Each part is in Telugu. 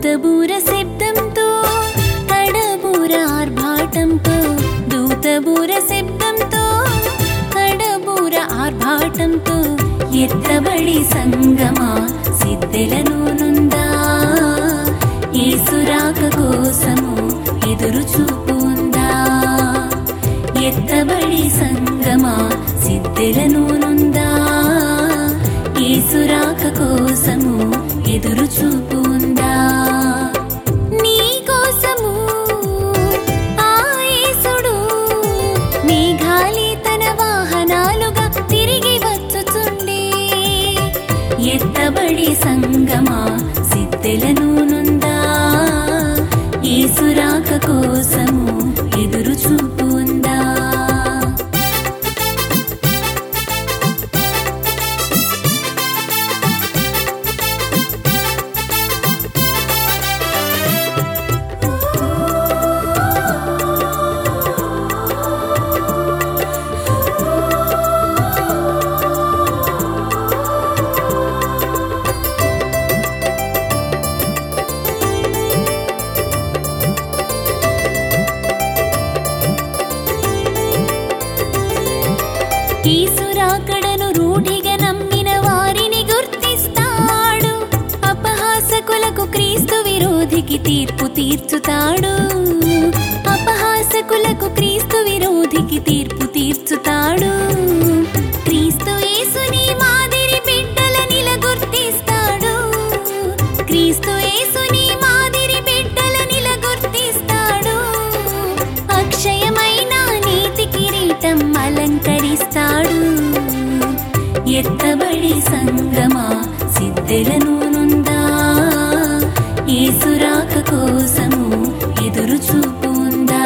దూతబూర శబ్దంతో కడబూర ఆర్భాటంతో దూతబూర శబ్దంతో కడబూర ఆర్భాటంతో ఎత్తబడి సంగమా సిద్ధెలను నుందా ఏసురాక కోసము ఎదురు చూపు ఉందా ఎత్తబడి సంగమా సిద్ధెలను నుందా ఏసురాక కోసము ఎదురు చూపు ఉందా నీ కోసము ఆ యేసుడు మేఘాలి తన వాహనాలుగా తిరిగి వచ్చుచుండే ఎత్తబడి సంగమా సిద్ధెలను నుందా ఏసురాక కోసము ఎదురు చూపు ఉందా ఈసురాకడను రూఢిగా నమ్మిన వారిని గుర్తిస్తాడు అపహాసకులకు క్రీస్తు విరోధికి తీర్పు తీర్చుతాడు అపహాసకులకు క్రీస్తు విరోధికి తీర్పు తీర్చుతాడు క్రీస్తు యేసుని మాదిరి బిడ్డలనిల గుర్తిస్తాడు క్రీస్తు యేసుని మాదిరి బిడ్డలనిల గుర్తిస్తాడు అక్షయమైన నీతి కిరీటం అలంకరిస్తాడు ఎత్తబడి సంగమా సిద్ధెలను నుందా ఏసురాక కోసము ఎదురు చూపు ఉందా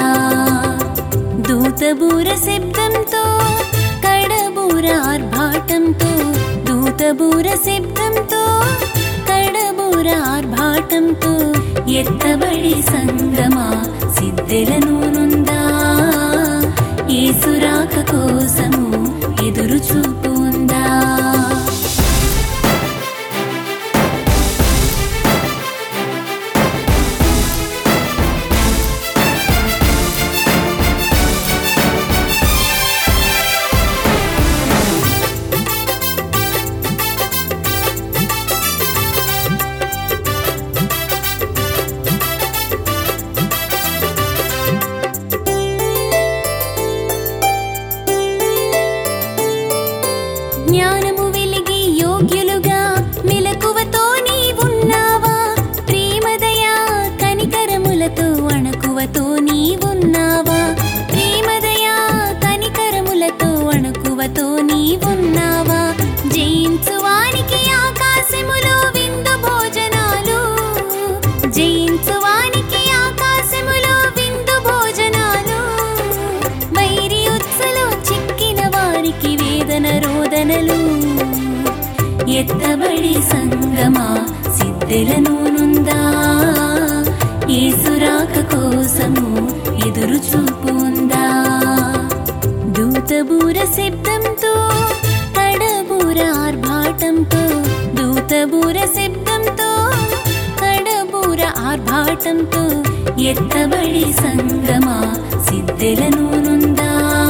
దూతబూర శబ్దంతో కడబూర ఆర్భాటంతో దూతబూర శబ్దంతో కడబూర ఆర్భాటంతో ఎత్తబడి సంగమా సిద్ధెలను నుందా ఏసురాక కోసము ఎదురు చూపు ఉందా జ్ఞానము వెలిగి యోగ్యులుగా మెలకువతో నీవున్నావా ప్రేమదయా కనికరములతో అణకువతో నీవున్నావా ప్రేమదయా కనికరములతో అణకువతో నీవున్నావా జయించువానికి ఆకాశములో విందు భోజనాలు జయించువానికి ఆకాశములో విందు భోజనాలు వైరి ఉత్సలో చిక్కిన వారికి వేదన రోదనలు ఎత్తబడి సంగమా సిద్ధెలను నుందా ఏసురాక కోసము ఎదురు చూపు ఉందా దూతబూర శబ్దంతో కడబూర ఆర్భాటంతో దూతబూర శబ్దంతో కడబూర ఆర్భాటంతో ఎత్తబడి సంగమా సిద్ధెలను నుందా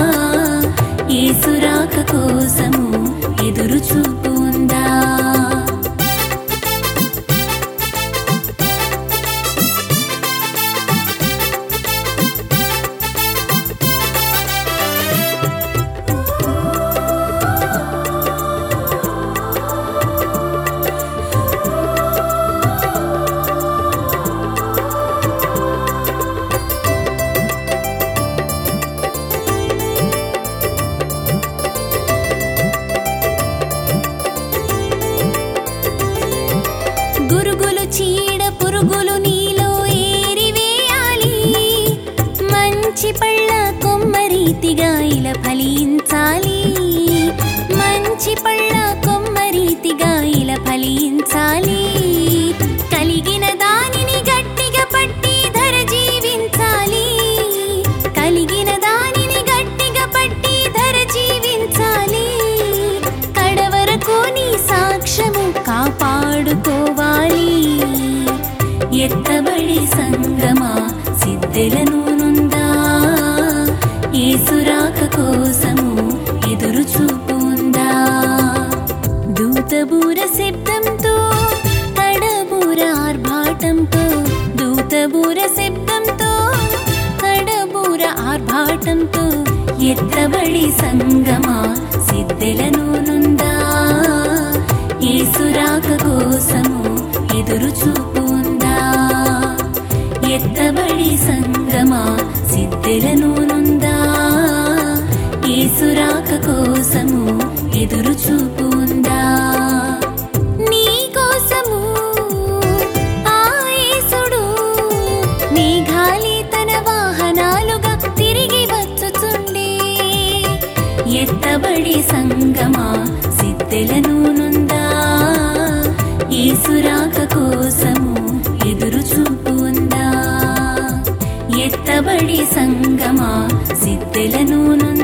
ఏసురాక కోసము ఎదురు చూపు ఉందా గురుగులు చీడ పురుగులు నీలో ఏరివేయాలి మంచి పళ్ళ కొమ్మరీతిగా ఇలా ఫలించాలి మంచి పళ్ళ కొమ్మరీతిగా ఇలా ఫలించాలి కలిగిన దానిని గట్టిగా పట్టి ధర జీవించాలి కలిగిన దానిని గట్టిగా పట్టి ధర జీవించాలి కడవరకు నీ సాక్ష్యము కాపాడుకోవాలి ఎత్త ఎత్తబడి సంగమా సిద్ధెలను నుందా ఈసురాక కోసము ఎదురు చూపు ఉందా ఎత్తబడి సంగమా సిద్ధెలను నుందా ఈసురాక కోసము ఎదురు చూపు ఉందా నీ కోసము ఆ యేసుడు నీ గాలి తన వాహనాలుగా తిరిగి వచ్చుచుండే ఎత్తబడి సంగమా సిద్ధెలను నుందా ఈసురాక కోసము ఎదురు చూపు ఉందా ఎత్తబడి సంగమా సిద్ధెలను నుందా